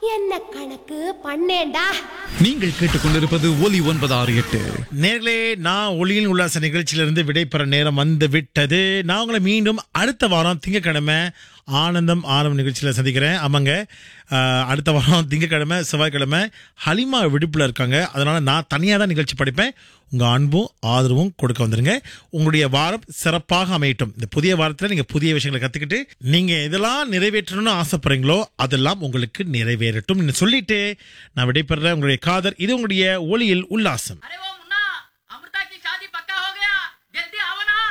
என்ன கணக்கு பண்ணேன்டா நீங்கள் கேட்டுக்கொண்டிருப்பது ஒலி ஒன்பது ஆறு எட்டு நேர்களே நான் ஒளியின் உல்லாச நிகழ்ச்சியிலிருந்து விடைபெற நேரம் வந்து விட்டது நான் உங்களை மீண்டும் அடுத்த வாரம் திங்கட்கிழமை ஆனந்தம் ஆனந்தம் நிகழ்ச்சியில் சந்திக்கிறேன் ஆமாங்க ஆஹ், அடுத்த வாரம் திங்கட்கிழமை செவ்வாய்க்கிழமை ஹலிமா விடுப்பில் இருக்காங்க அதனால நான் தனியாக தான் நிகழ்ச்சி படிப்பேன் உங்கள் அன்பும் ஆதரவும் கொடுக்க வந்துருங்க உங்களுடைய வாரம் சிறப்பாக அமையட்டும் இந்த புதிய வாரத்தில் நீங்கள் புதிய விஷயங்களை கற்றுக்கிட்டு நீங்கள் எதெல்லாம் நிறைவேற்றணும்னு ஆசைப்படுறீங்களோ அதெல்லாம் உங்களுக்கு நிறைவேறட்டும் சொல்லிட்டு நான் விடைபெற உங்களுடைய காதர் இது உங்களுடைய ஒளியில் உல்லாசம் அरे वो